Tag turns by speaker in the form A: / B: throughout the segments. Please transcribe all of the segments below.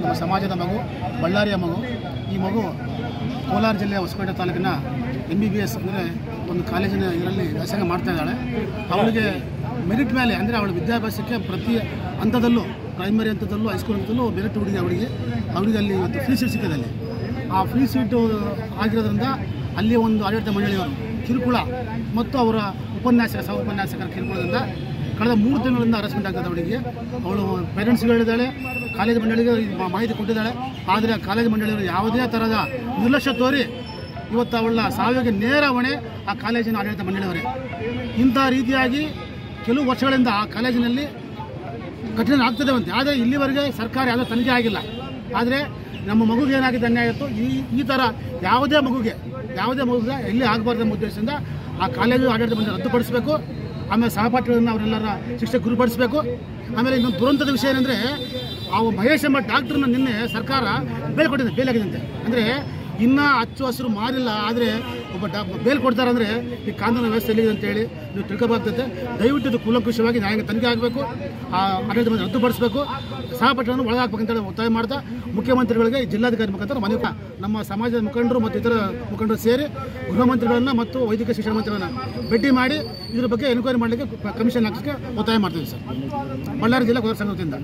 A: ನಮ್ಮ ಸಮಾಜದ ಮಗು ಬಳ್ಳಾರಿಯ ಮಗು ಈ ಮಗು ಕೋಲಾರ ಜಿಲ್ಲೆಯ ಹೊಸಪೇಟೆ ತಾಲೂಕಿನ ಎಮ್ ಬಿ ಬಿ ಎಸ್ ಅಂದರೆ ಒಂದು ಕಾಲೇಜಿನ ಇದರಲ್ಲಿ ವ್ಯಾಸಂಗ ಮಾಡ್ತಾ ಇದ್ದಾಳೆ ಅವಳಿಗೆ ಮೆರಿಟ್ ಮೇಲೆ ಅಂದರೆ ಅವಳ ವಿದ್ಯಾಭ್ಯಾಸಕ್ಕೆ ಪ್ರತಿ ಹಂತದಲ್ಲೂ ಪ್ರೈಮರಿ ಹಂತದಲ್ಲೂ ಹೈಸ್ಕೂಲ್ ಹಂತದಲ್ಲೂ ಮೆರಿಟ್ ಹುಡುಗಿ ಅವಳಿಗೆ ಅವಳಿಗೆ ಅಲ್ಲಿ ಇವತ್ತು ಫ್ರೀ ಸೀಟ್ ಸಿಕ್ಕಿದೆ ಅಲ್ಲಿ ಆ ಫ್ರೀ ಸೀಟು ಆಗಿರೋದ್ರಿಂದ ಅಲ್ಲಿ ಒಂದು ಆಡಳಿತ ಮಂಡಳಿಯವರು ಕಿರುಕುಳ ಮತ್ತು ಅವರ ಉಪನ್ಯಾಸಕ ಸಹ ಉಪನ್ಯಾಸಕರ ಕಿರುಕುಳದಿಂದ ಕಳೆದ ಮೂರು ತಿಂಗಳಿಂದ ಹರಾಸ್ಮೆಂಟ್ ಆಗ್ತದೆ ಅವಳಿಗೆ ಅವಳು ಪೇರೆಂಟ್ಸ್ಗೆ ಹೇಳಿದ್ದಾಳೆ ಕಾಲೇಜು ಮಂಡಳಿಗೆ ಈ ಮಾ- ಮಾಹಿತಿ ಕೊಟ್ಟಿದ್ದಾಳೆ ಆದರೆ ಕಾಲೇಜು ಮಂಡಳಿಯವರು ಯಾವುದೇ ಥರದ ನಿರ್ಲಕ್ಷ್ಯ ತೋರಿ ಇವತ್ತು ಅವಳ ಸಾವಿಗೆ ನೇರ ಹೊಣೆ ಆ ಕಾಲೇಜಿನ ಆಡಳಿತ ಮಂಡಳಿಯವರೇ ಇಂಥ ರೀತಿಯಾಗಿ ಕೆಲವು ವರ್ಷಗಳಿಂದ ಆ ಕಾಲೇಜಿನಲ್ಲಿ ಕಠಿಣ ಆಗ್ತದೆ ಅಂತೆ ಆದರೆ ಇಲ್ಲಿವರೆಗೆ ಸರ್ಕಾರ ಯಾವುದೋ ತನಿಖೆ ಆಗಿಲ್ಲ ಆದರೆ ನಮ್ಮ ಮಗುಗೆ ಏನಾಗಿದೆ ಅನ್ಯಾಯ ಇತ್ತು ಈ ಈ ಥರ ಯಾವುದೇ ಮಗುಗೆ ಯಾವುದೇ ಮಗುಗೆ ಎಲ್ಲಿ ಆಗಬಾರ್ದು ಎಂಬ ಉದ್ದೇಶದಿಂದ ಆ ಕಾಲೇಜು ಆಡಳಿತ ಮಂಡಳಿ ರದ್ದುಪಡಿಸಬೇಕು ಆಮೇಲೆ ಸಹಪಾಠಿಗಳನ್ನ ಅವರೆಲ್ಲರ ಶಿಕ್ಷೆ ಗುರುಪಡಿಸಬೇಕು ಆಮೇಲೆ ಇನ್ನೊಂದು ದುರಂತದ ವಿಷಯ ಏನಂದರೆ ಆ ಮಹೇಶ್ ಎಂಬ ಡಾಕ್ಟ್ರನ್ನ ನಿನ್ನೆ ಸರ್ಕಾರ ಬೇಲ್ ಕೊಟ್ಟಿದೆ ಬೇಲ್ ಆಗಿದಂತೆ ಅಂದರೆ ಇನ್ನೂ ಹಚ್ಚು ಹಸಿರು ಮಾರಿಲ್ಲ ಆದರೆ ಒಬ್ಬ ಡಾ ಬೇಲ್ ಕೊಡ್ತಾರೆ ಅಂದರೆ ಈ ಕಾನೂನು ವ್ಯವಸ್ಥೆ ಎಲ್ಲಿದೆ ಅಂತೇಳಿ ನೀವು ತಿಳ್ಕೊಬಾರ್ದತೆ ದಯವಿಟ್ಟು ಇದು ಕೂಲಂಕುಷವಾಗಿ ನ್ಯಾಯಾಂಗ ತನಿಖೆ ಆಗಬೇಕು ಆ ಆಡಳಿತ ಮಂಡಳಿ ರದ್ದುಪಡಿಸಬೇಕು ಸಹಪಾಠಿಗಳನ್ನು ಒಳಗಾಗಬೇಕಂತೇಳಿ ಒತ್ತಾಯ ಮಾಡ್ತಾ ಮುಖ್ಯಮಂತ್ರಿಗಳಿಗೆ ಈ ಜಿಲ್ಲಾಧಿಕಾರಿ ಮುಖಾಂತರ ಮನವಿ ನಮ್ಮ ಸಮಾಜದ ಮುಖಂಡರು ಮತ್ತು ಇತರ ಮುಖಂಡರು ಸೇರಿ ಗೃಹ ಮಂತ್ರಿಗಳನ್ನ ಮತ್ತು ವೈದ್ಯಕೀಯ ಶಿಕ್ಷಣ ಮಂತ್ರಿಗಳನ್ನ ಭೇಟಿ ಮಾಡಿ ಇದ್ರ ಬಗ್ಗೆ ಎನ್ಕ್ವೈರಿ ಮಾಡಲಿಕ್ಕೆ ಕಮಿಷನ್ ಹಾಕೋಕ್ಕೆ ಒತ್ತಾಯ ಮಾಡ್ತೀವಿ ಸರ್ ಬಳ್ಳಾರಿ ಜಿಲ್ಲಾ ಕುದುರೆ ಸಂಘ ವತಿಯಿಂದ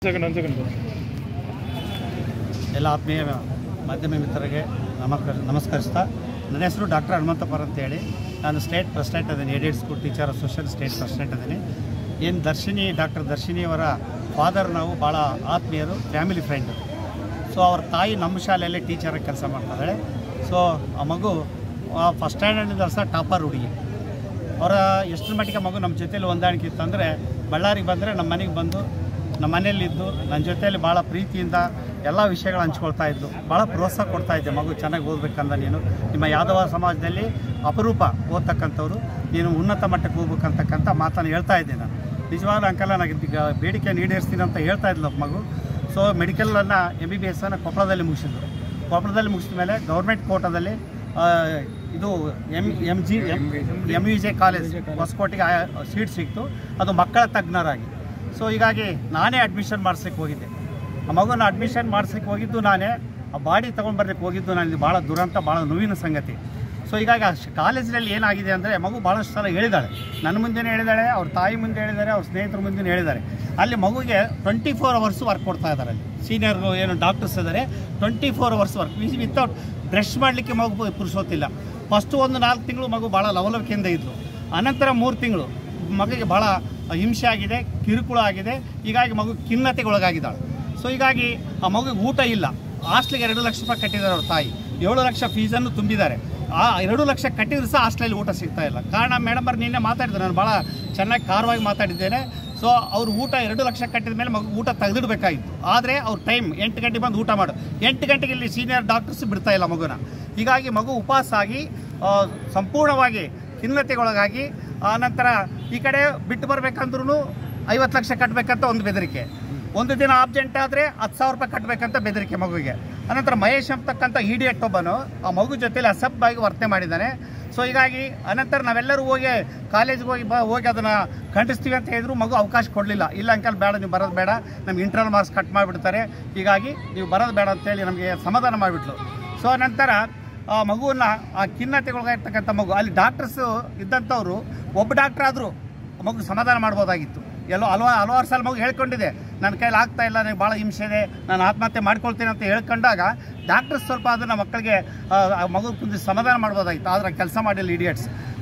B: ಎಲ್ಲ ಆತ್ಮೀಯ ಮಾಧ್ಯಮ ಮಿತ್ರರಿಗೆ ನಮಸ್ಕಾರ ನಮಸ್ಕರಿಸ್ತಾ ನನ್ನ ಹೆಸರು ಡಾಕ್ಟರ್ ಹನುಮಂತಪ್ಪರ್ ಅಂತೇಳಿ ನಾನು ಸ್ಟೇಟ್ ಪ್ರೆಸಿಡೆಂಟ್ ಅದೀನಿ aided school teacher association state president ಅದೀನಿ ಏನು ದರ್ಶಿನಿ ಡಾಕ್ಟರ್ ದರ್ಶಿನಿಯವರ ಫಾದರ್ ನಾವು ಭಾಳ ಆತ್ಮೀಯರು ಫ್ಯಾಮಿಲಿ ಫ್ರೆಂಡ್ ಸೊ ಅವ್ರ ತಾಯಿ ನಮ್ಮ ಶಾಲೆಯಲ್ಲಿ ಟೀಚರಾಗಿ ಕೆಲಸ ಮಾಡ್ತಾಳೆ ಸೊ ಆ ಮಗು ಫಸ್ಟ್ ಸ್ಟ್ಯಾಂಡರ್ಡಿಂದ ಸಹ ಟಾಪರ್ ಹುಡುಗಿ ಅವರ ಎಷ್ಟರ ಮಟ್ಟಿಗೆ ಮಗು ನಮ್ಮ ಜೊತೆಯಲ್ಲಿ ಹೊಂದಾಣಿಕೆ ಇತ್ತು ಅಂದರೆ ಬಳ್ಳಾರಿಗೆ ಬಂದರೆ ನಮ್ಮ ಮನೆಗೆ ಬಂದು ನಮ್ಮ ಮನೆಯಲ್ಲಿದ್ದು ನನ್ನ ಜೊತೆಯಲ್ಲಿ ಭಾಳ ಪ್ರೀತಿಯಿಂದ ಎಲ್ಲ ವಿಷಯಗಳು ಹಂಚ್ಕೊಳ್ತಾ ಇದ್ದು ಭಾಳ ಪ್ರೋತ್ಸಾಹ ಕೊಡ್ತಾ ಇದ್ದೆ ಮಗು ಚೆನ್ನಾಗಿ ಓದಬೇಕಂದ ನೀನು ನಿಮ್ಮ ಯಾದವ ಸಮಾಜದಲ್ಲಿ ಅಪರೂಪ ಓದ್ತಕ್ಕಂಥವ್ರು ನೀನು ಉನ್ನತ ಮಟ್ಟಕ್ಕೆ ಹೋಗ್ಬೇಕಂತಕ್ಕಂಥ ಮಾತನ್ನು ಹೇಳ್ತಾ ಇದ್ದೆ ನಾನು ನಿಜವಾಗ್ಲೂ ಅಂಕಲ ನನಗೆ ಈಗ ಬೇಡಿಕೆ ಈಡೇರಿಸ್ತೀನಿ ಅಂತ ಹೇಳ್ತಾ ಇದ್ಲು ಮಗು ಸೊ ಮೆಡಿಕಲನ್ನು ಎಮ್ ಬಿ ಬಿ ಎಸ್ಸನ್ನು ಕೊಪ್ಪಳದಲ್ಲಿ ಮುಗಿಸಿದ್ರು ಕೊಪ್ಪಳದಲ್ಲಿ ಮುಗಿಸಿದ ಮೇಲೆ ಗೌರ್ಮೆಂಟ್ ಕೋಟಾದಲ್ಲಿ ಆ, ಇದು M M G M M U J college ಹೊಸಕೋಟೆಗೆ ಸೀಟ್ ಸಿಕ್ತು ಅದು ಮಕ್ಕಳ ತಜ್ಞರಾಗಿ ಸೊ ಹೀಗಾಗಿ ನಾನೇ ಅಡ್ಮಿಷನ್ ಮಾಡಿಸ್ಲಿಕ್ಕೆ ಹೋಗಿದ್ದೆ ಆ ಮಗುನ ಅಡ್ಮಿಷನ್ ಮಾಡಿಸ್ಲಿಕ್ಕೆ ಹೋಗಿದ್ದು ನಾನೇ ಆ ಬಾಡಿ ತೊಗೊಂಡು ಬರ್ಲಿಕ್ಕೆ ಹೋಗಿದ್ದು ನನಗೆ ಭಾಳ ದುರಂತ ಭಾಳ ನೋವಿನ ಸಂಗತಿ ಸೊ ಹೀಗಾಗಿ ಆ ಶ್- ಕಾಲೇಜಿನಲ್ಲಿ ಏನಾಗಿದೆ ಅಂದರೆ ಮಗು ಭಾಳಷ್ಟು ಸಲ ಹೇಳಿದಾಳೆ ನನ್ನ ಮುಂದೆನೇ ಹೇಳಿದಾಳೆ ಅವ್ರ ತಾಯಿ ಮುಂದೆ ಹೇಳಿದ್ದಾರೆ ಅವ್ರ ಸ್ನೇಹಿತರ ಮುಂದೆ ಹೇಳಿದ್ದಾರೆ ಅಲ್ಲಿ ಮಗುಗೆ ಟ್ವೆಂಟಿ ಫೋರ್ ಅವರ್ಸ್ ವರ್ಕ್ ಕೊಡ್ತಾ ಇದ್ದಾರೆ ಅಲ್ಲಿ ಸೀನಿಯರ್ ಏನು ಡಾಕ್ಟರ್ಸ್ ಇದ್ದಾರೆ twenty four hours work without brush ಮಾಡಲಿಕ್ಕೆ ಮಗು ಪುರುಸೋತಿಲ್ಲ ಫಸ್ಟು ಒಂದು ನಾಲ್ಕು ತಿಂಗಳು ಮಗು ಭಾಳ ಲವಲವಿಕೆಯಿಂದ ಇದ್ಲು ಅನಂತರ ಮೂರು ತಿಂಗಳು ಮಗುಗೆ ಭಾಳ ಹಿಂಸೆ ಆಗಿದೆ ಕಿರುಕುಳ ಆಗಿದೆ ಹೀಗಾಗಿ ಮಗು ಖಿನ್ನತೆಗೆ ಒಳಗಾಗಿದ್ದಾಳೆ ಸೊ ಹೀಗಾಗಿ ಆ ಮಗುಗೆ ಊಟ ಇಲ್ಲ ಹಾಸ್ಟ್ಲಿಗೆ ಎರಡು ಲಕ್ಷ ರೂಪಾಯಿ ಕಟ್ಟಿದ್ದಾರೆ ಅವ್ರ ತಾಯಿ ಏಳು ಲಕ್ಷ ಫೀಸನ್ನು ತುಂಬಿದ್ದಾರೆ ಆ ಎರಡು ಲಕ್ಷ ಕಟ್ಟಿದ್ರು ಸಹ ಹಾಸ್ಟೆಲಲ್ಲಿ ಊಟ ಸಿಗ್ತಾ ಇಲ್ಲ ಕಾರಣ ಮೇಡಮ್ ಅವ್ರು ನಿನ್ನೆ ಮಾತಾಡಿದ್ರು ನಾನು ಭಾಳ ಚೆನ್ನಾಗಿ ಕಾರವಾಗಿ ಮಾತಾಡಿದ್ದೇನೆ ಸೊ ಅವ್ರು ಊಟ ಎರಡು ಲಕ್ಷ ಕಟ್ಟಿದ ಮೇಲೆ ಮಗು ಊಟ ತೆಗೆದಿಡಬೇಕಾಗಿತ್ತು ಆದರೆ ಅವ್ರ ಟೈಮ್ ಎಂಟು ಗಂಟೆಗೆ ಬಂದು ಊಟ ಮಾಡು ಎಂಟು ಗಂಟೆಗೆ ಇಲ್ಲಿ ಸೀನಿಯರ್ ಡಾಕ್ಟರ್ಸ್ ಬಿಡ್ತಾ ಇಲ್ಲ ಮಗುನ ಹೀಗಾಗಿ ಮಗು ಉಪವಾಸ ಆಗಿ ಆ, ಸಂಪೂರ್ಣವಾಗಿ ಖಿನ್ನತೆಗೊಳಗಾಗಿ ಆ ನಂತರ ಈ ಕಡೆ ಬಿಟ್ಟು ಬರಬೇಕಂದ್ರೂ ಐವತ್ತು ಲಕ್ಷ ಕಟ್ಟಬೇಕಂತ ಒಂದು ಬೆದರಿಕೆ ಒಂದು ದಿನ ಆಬ್ಸೆಂಟ್ ಆದರೆ ಹತ್ತು ಸಾವಿರ ರೂಪಾಯಿ ಕಟ್ಟಬೇಕಂತ ಬೆದರಿಕೆ ಮಗುವಿಗೆ ಅನಂತರ ಮಹೇಶ್ ಅಂತಕ್ಕಂಥ ಇಡಿಯಟ್ ಒಬ್ಬನು ಆ ಮಗು ಜೊತೆಲಿ ಅಸಭ್ಯವಾಗಿ ವರ್ತನೆ ಮಾಡಿದ್ದಾನೆ ಸೊ ಹೀಗಾಗಿ ಅನಂತರ ನಾವೆಲ್ಲರೂ ಹೋಗಿ ಕಾಲೇಜ್ಗೆ ಹೋಗಿ ಬ ಹೋಗಿ ಅದನ್ನು ಖಂಡಿಸ್ತೀವಿ ಅಂತ ಹೇಳಿದ್ರು ಮಗು ಅವಕಾಶ ಕೊಡಲಿಲ್ಲ ಇಲ್ಲ ಅಂಕಲ್ ಬೇಡ ನೀವು ಬರೋದು ಬೇಡ ನಮ್ಗೆ ಇಂಟರ್ನಲ್ ಮಾರ್ಕ್ಸ್ ಕಟ್ ಮಾಡಿಬಿಡ್ತಾರೆ ಹೀಗಾಗಿ ನೀವು ಬರೋದು ಬೇಡ ಅಂತೇಳಿ ನಮಗೆ ಸಮಾಧಾನ ಮಾಡಿಬಿಟ್ಲು ಸೊ ನಂತರ ಆ ಮಗುವನ್ನ ಆ ಖಿನ್ನತೆಗೊಳಗಾಗಿರ್ತಕ್ಕಂಥ ಮಗು ಅಲ್ಲಿ ಡಾಕ್ಟರ್ಸು ಇದ್ದಂಥವ್ರು ಒಬ್ಬ ಡಾಕ್ಟರ್ ಆದರೂ ಮಗು ಸಮಾಧಾನ ಮಾಡ್ಬೋದಾಗಿತ್ತು ಎಲ್ಲೋ ಹಲವ ಹಲವಾರು ಸಲ ಮಗು ಹೇಳ್ಕೊಂಡಿದೆ ನನ್ನ ಕೈಲಿ ಆಗ್ತಾ ಇಲ್ಲ ನನಗೆ ಭಾಳ ಹಿಂಸೆ ಇದೆ ನಾನು ಆತ್ಮಹತ್ಯೆ ಮಾಡ್ಕೊಳ್ತೀನಿ ಅಂತ ಹೇಳ್ಕೊಂಡಾಗ ಡಾಕ್ಟರ್ಸ್ ಸ್ವಲ್ಪ ಅದನ್ನು ಮಕ್ಕಳಿಗೆ ಆ, ಆ ಮಗು ಕುಂದಿಸಿ ಸಮಾಧಾನ ಮಾಡ್ಬೋದಾಗಿತ್ತು ಆದರೆ ಕೆಲಸ ಮಾಡಿಲ್ಲ ಇಡಿಯಟ್ಸ್